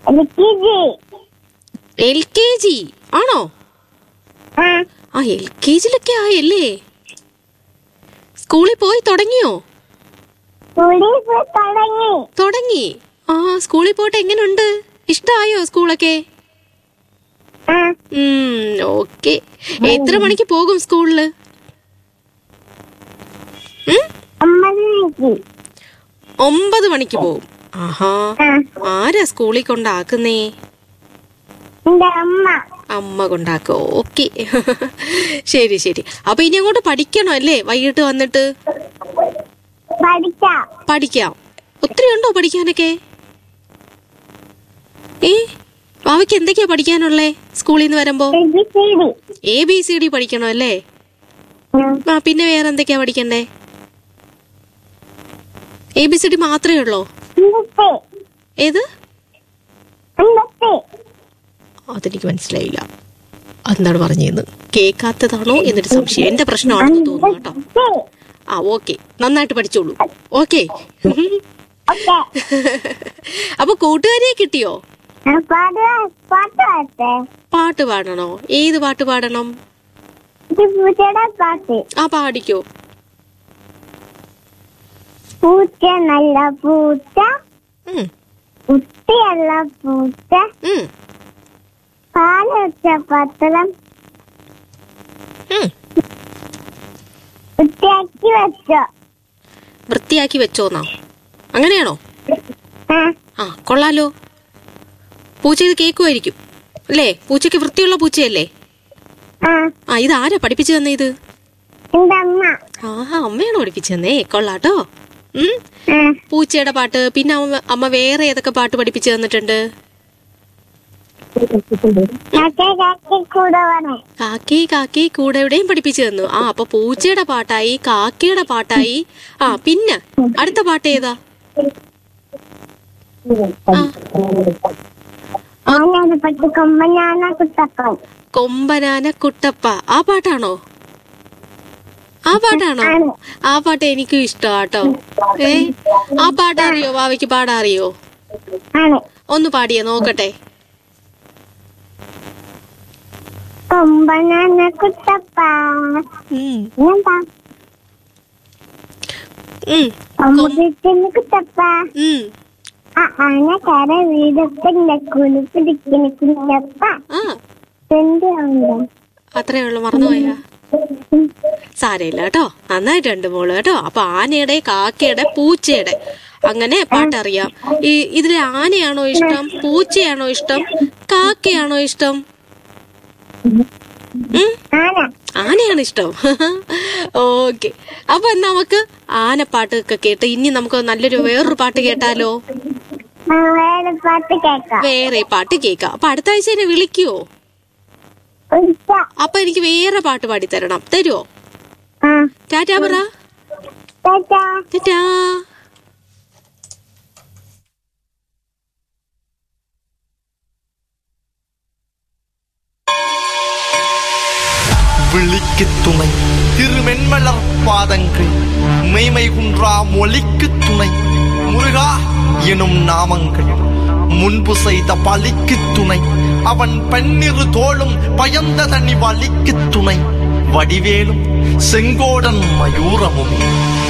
എനിക്ക് G L K G ആണോ ആ ആ എൽ കെ ജിയിലൊക്കെ ആയല്ലേ സ്കൂളിൽ പോയി തുടങ്ങിയോ സ്കൂളിൽ പോയി തുടങ്ങി തുടങ്ങി ആ സ്കൂളിൽ പോയിട്ട് എങ്ങനെയുണ്ട് ഇഷ്ടമായോ സ്കൂളൊക്കെ ആ ഉം ഓക്കെ എത്ര മണിക്ക് പോകും സ്കൂളില് ഉം? ഒമ്പത് മണിക്ക് ഒമ്പത് മണിക്ക് പോകും ആഹാ ആ ആരാ സ്കൂളിൽ കൊണ്ടാക്കുന്നേ എന്റെ അമ്മ അമ്മ കൊണ്ടാക്കോ ഓക്കെ ശരി ശരി അപ്പൊ ഇനി അങ്ങോട്ട് പഠിക്കണോ അല്ലേ വൈകിട്ട് വന്നിട്ട് പഠിച്ച പഠിക്കാം ഒത്തിരി ഉണ്ടോ പഠിക്കാനൊക്കെ ഏ വാവയ്ക്ക് എന്തൊക്കെയാ പഠിക്കാനുള്ളേ സ്കൂളിൽ നിന്ന് വരുമ്പോ A B C D A B C D പഠിക്കണോ അല്ലേ ആ പിന്നെ വേറെ എന്തൊക്കെയാ പഠിക്കണ്ടേ എ ബി സി ഡി മാത്രമേ ഉള്ളോ ഇന്നത്തെ ഏത് ഇന്നത്തെ അതെനിക്ക് മനസ്സിലായില്ല എന്താണ് പറഞ്ഞതെന്ന് കേൾക്കാത്തതാണോ എന്നൊരു സംശയം എന്റെ പ്രശ്നമാണെന്ന് തോന്നുന്നു കേട്ടോ ആ ഓക്കെ നന്നായിട്ട് പഠിച്ചോളൂ ഓക്കെ ഓക്കെ അപ്പൊ കൂട്ടുകാരിയെ കിട്ടിയോ പാട്ട് പാട്ട് പാട്ടെ പാട്ട് പാടണോ ഏത് പാട്ട് പാടണം ഇത് പൂച്ചയുടെ പാട്ട് ആ പാടിക്കോ പൂച്ച നല്ല പൂച്ച ഉം, കുട്ടിയല്ല പൂച്ച ഉം, പാല് വെച്ച പത്തളം ഉം. വൃത്തിയാക്കി വെച്ചോ വൃത്തിയാക്കി വെച്ചോന്നാ അങ്ങനെയാണോ ആ ആ കൊള്ളാലോ പൂച്ച ഇത് കേക്കുമായിരിക്കും അല്ലേ പൂച്ചയ്ക്ക് വൃത്തിയുള്ള പൂച്ചയല്ലേ ആ ആ ഇത് ആരാ പഠിപ്പിച്ചു തന്നെ ഇത് എന്റെ അമ്മ ആ അമ്മയാണോ പഠിപ്പിച്ചു തന്നേ കൊള്ളാട്ടോ ഉം ആ പൂച്ചയുടെ പാട്ട് പിന്നെ അമ്മ അമ്മ വേറെ ഏതൊക്കെ പാട്ട് പഠിപ്പിച്ചു തന്നിട്ടുണ്ട് കാക്കെ കാക്കെ കൂടെ വേണം കാക്കി കാക്കി കൂടെ എവിടെയും പഠിപ്പിച്ചു തന്നു ആ അപ്പൊ പൂച്ചയുടെ പാട്ടായി കാക്കയുടെ പാട്ടായി ആ പിന്നെ അടുത്ത പാട്ട് ഏതാ ആ ആനയുടെ പട്ടി കൊമ്പനാന കുത്തപ്പൻ കൊമ്പനാന കുട്ടപ്പ ആ പാട്ടാണോ ആ പാട്ടാണോ ആണ്. ആ പാട്ട് എനിക്കും ഇഷ്ടമാട്ടോ ഏ ആ പാട്ട് അറിയോ വാവയ്ക്ക് പാടാൻ അറിയോ ആണ് ഒന്ന് പാടിയേ നോക്കട്ടെ കൊമ്പനാന കുത്തപ്പ ഉം, പിന്നെന്താ ഉം, കൊമ്പത്തിന് കുത്തപ്പ ഉം. ആ ആന കര വീടത്തിന്റെ കുളിപ്പിടിക്കുന്ന കുഞ്ഞപ്പ ആ എന്തിയാവുണ്ടോ അത്രേ ഉള്ളു മറന്നുപോയാ സാരയില്ല കേട്ടോ നന്നായിട്ടുണ്ട് മോള് കേട്ടോ അപ്പൊ ആനയുടെ കാക്കയുടെ പൂച്ചയുടെ അങ്ങനെ പാട്ടറിയാം ഈ ഇതിലെ ആനയാണോ ഇഷ്ടം പൂച്ചയാണോ ഇഷ്ടം കാക്കയാണോ ഇഷ്ടം ഉം ആന ആനയാണ് ഇഷ്ടം ഓക്കെ അപ്പൊ എന്നാ നമുക്ക് ആനപ്പാട്ടൊക്കെ കേട്ട് ഇനി നമുക്ക് നല്ലൊരു വേറൊരു പാട്ട് കേട്ടാലോ ആ, വേറെ പാട്ട് കേക്കാം വേറെ പാട്ട് കേൾക്കാം അപ്പൊ അടുത്ത ആഴ്ച എന്നെ വിളിക്കുവോ ഉച്ച അപ്പൊ എനിക്ക് വേറെ പാട്ട് പാടിത്തരണം തരുവോ ആ ടാറ്റാ പറ ടാറ്റാ ടാറ്റാ விழிக்கு துணை திருமென்மலர் பாதங்கள் மெய்மை குன்றா மொழிக்கு துணை முருகா எனும் நாமங்கள் முன்பு செய்த பலிக்கு துணை அவன் பன்னிரு தோளும் பயந்த தனி வலிக்கு துணை வடிவேலும் செங்கோடன் மயூரமும்